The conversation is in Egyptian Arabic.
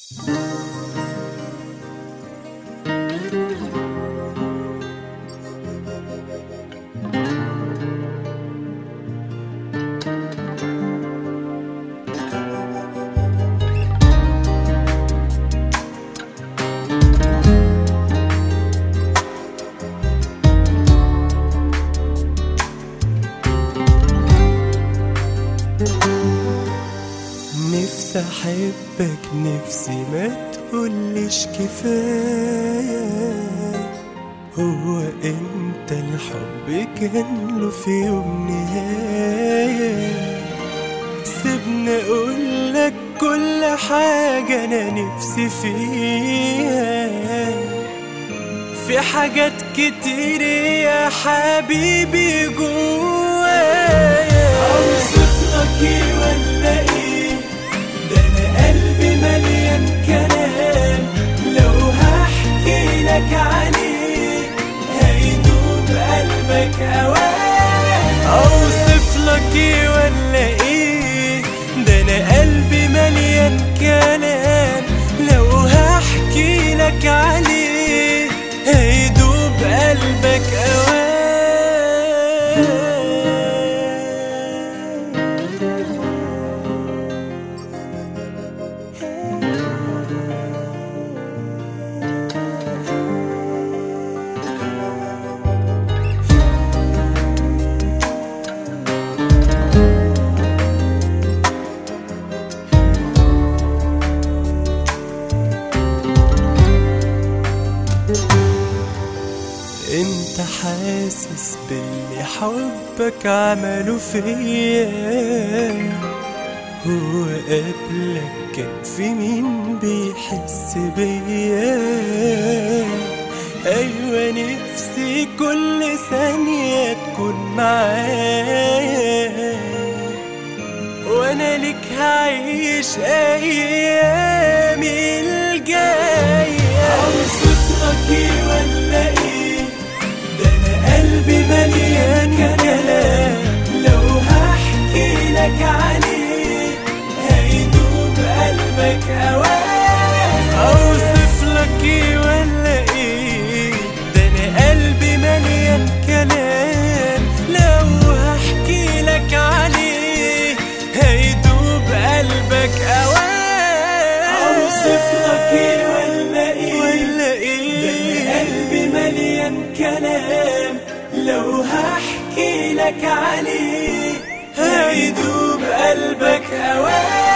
نفسي احبك نفسي ما تقولش كفاية هو انت الحب كان له في يوم نهاية سيبني اقولك كل حاجة انا نفسي فيها في حاجات كتير يا حبيبي جوايا اوصف لك ايه ولا ايه ده انا قلبي مليان كلام لو هحكي لك عليه هيدوب قلبك اوام اوصف لك ايه ولا ايه ده انا قلبي مليان كلام لو هحكي لك عليه هيدوب قلبك اوام انت حاسس باللي حبك عمله فيا هو قبلك كان في مين بيحس بيا ايوه نفسي كل ثانية تكون معايا وانا لك هعيش ايامي الجاية اوصف لك ايه ولا ايه ده انا قلبي مليان كلام لو هحكي لك عليه هيدوب قلبك اوام اوصف لك ايه ولا ايه ده انا قلبي مليان كلام لو هحكي لك عليه هيدوب قلبك اوام اوصف لك ايه ولا ايه ولا ايه ده انا قلبي مليان كلام لو هحكي لك عليه هيدوب قلبك اوام